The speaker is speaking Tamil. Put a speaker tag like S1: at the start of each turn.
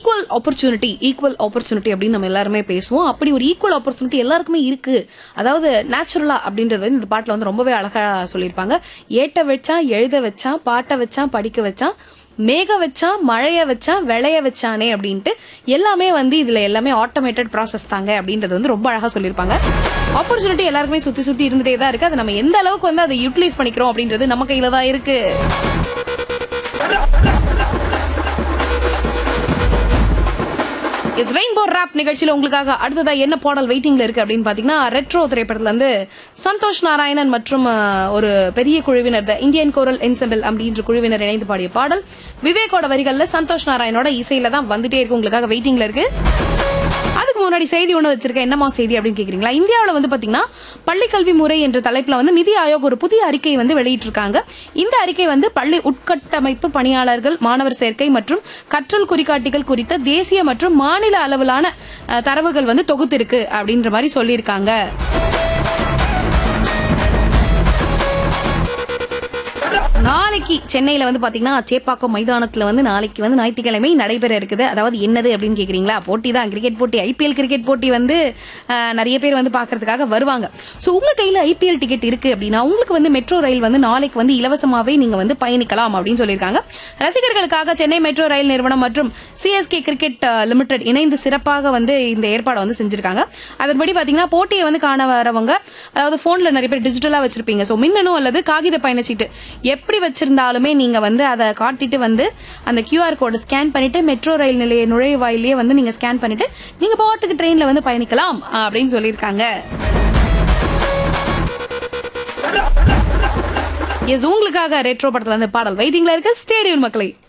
S1: ஈக்குவல் ஆப்பர்ச்சுனிட்டி ஈக்குவல் ஆப்பர்ச்சுனிட்டி அப்படின்னு நம்ம எல்லாருமே பேசுவோம் அப்படி ஒரு ஈக்குவல் ஆப்பர்ச்சுனிட்டி எல்லாருக்குமே இருக்கு அதாவது நேச்சுரலா அப்படின்றது வந்து இந்த பாட்டுல வந்து ரொம்பவே அழகா சொல்லியிருப்பாங்க ஏட்ட வச்சான் எழுத வச்சான் பாட்ட வச்சான் படிக்க வச்சான் மேக வச்சான் மழைய வச்சான் விளைய வச்சானே அப்படின்ட்டு எல்லாமே வந்து இதுல எல்லாமே ஆட்டோமேட்டட் ப்ராசஸ் தாங்க அப்படின்றது வந்து ரொம்ப அழகா சொல்லியிருப்பாங்க ஆப்பர்ச்சுனிட்டி எல்லாருக்குமே சுத்தி சுத்தி இருந்துட்டே தான் இருக்கு அதை நம்ம எந்த அளவுக்கு வந்து அதை யூட்டிலைஸ் பண்ணிக்கிறோம் அப்படின்றது நம்ம கையில தான் இருக்கு இஸ் ரெயின்போ ராப் நிகழ்ச்சியில உங்களுக்காக அடுத்ததா என்ன பாடல் வெயிட்டிங்ல இருக்கு அப்படின்னு பாத்தீங்கன்னா ரெட்ரோ திரைப்படத்துல இருந்து சந்தோஷ் நாராயணன் மற்றும் அஹ், ஒரு பெரிய குழுவினர் த இந்தியன் கோரல் என்செம்பிள் அப்படின்ற குழுவினர் இணைந்து பாடிய பாடல் விவேக்கோட வரிகள்ல சந்தோஷ் நாராயணோட இசையில தான் வந்துட்டே இருக்கு உங்களுக்காக வெயிட்டிங்ல இருக்கு அதுக்கு முன்னாடி செய்தி ஒண்ணு வச்சிருக்கேன் என்னமா செய்தி அப்படின்னு கேக்குறீங்களா இந்தியாவுல வந்து பாத்தீங்கன்னா பள்ளி கல்வி முறை என்ற தலைப்புல வந்து நிதி ஆயோக் ஒரு புதிய அறிக்கையை வந்து வெளியிட்டிருக்காங்க இந்த அறிக்கை வந்து பள்ளி உட்கட்டமைப்பு பணியாளர்கள் மாணவர் சேர்க்கை மற்றும் கற்றல் குறிகாட்டிகள் குறித்த தேசிய மற்றும் மாநில அளவிலான அஹ், தரவுகள் வந்து தொகுத்திருக்கு அப்படின்ற மாதிரி சொல்லியிருக்காங்க நாளைக்கு சென்னையில வந்து பாத்தீங்கன்னா சேப்பாக்கம் மைதானத்துல வந்து நாளைக்கு வந்து ஞாயிற்றுக்கிழமை நடைபெற இருக்குது அதாவது என்னது அப்படின்னு கேக்குறீங்களா போட்டி தான் கிரிக்கெட் போட்டி ஐபிஎல் கிரிக்கெட் போட்டி வந்து அஹ், நிறைய பேர் வந்து பாக்குறதுக்காக வருவாங்க சோ உங்க கையில ஐபிஎல் டிக்கெட் இருக்கு அப்படின்னா உங்களுக்கு வந்து மெட்ரோ ரயில் வந்து நாளைக்கு வந்து இலவசமாவே நீங்க வந்து பயணிக்கலாம் அப்படின்னு சொல்லியிருக்காங்க ரசிகர்களுக்காக சென்னை மெட்ரோ ரயில் நிறுவனம் மற்றும் சிஎஸ்கே கிரிக்கெட் லிமிடெட் இணைந்து சிறப்பாக வந்து இந்த ஏற்பாடை வந்து செஞ்சிருக்காங்க அதன்படி பாத்தீங்கன்னா போட்டியை வந்து காண வரவங்க அதாவது போன்ல நிறைய பேர் டிஜிட்டலா வச்சிருப்பீங்க சோ மின்னணு அல்லது காகித பயணச்சீட்டு எப்படி வச்சிருந்தாலுமே நீங்க வந்து அதை காட்டிட்டு வந்து அந்த கியூஆர் கோடு ஸ்கேன் பண்ணிட்டு மெட்ரோ ரயில் நிலைய நுழைவாயிலேயே வந்து நீங்க ஸ்கேன் பண்ணிட்டு நீங்க பாட்டுக்கு ட்ரெயின்ல வந்து பயணிக்கலாம் அப்படின்னு சொல்லியிருக்காங்க எஸ் உங்களுக்காக ரெட்ரோ படத்துல வந்து பாடல் வெயிட்டிங்ல இருக்கு ஸ்டேடியம் மக்களை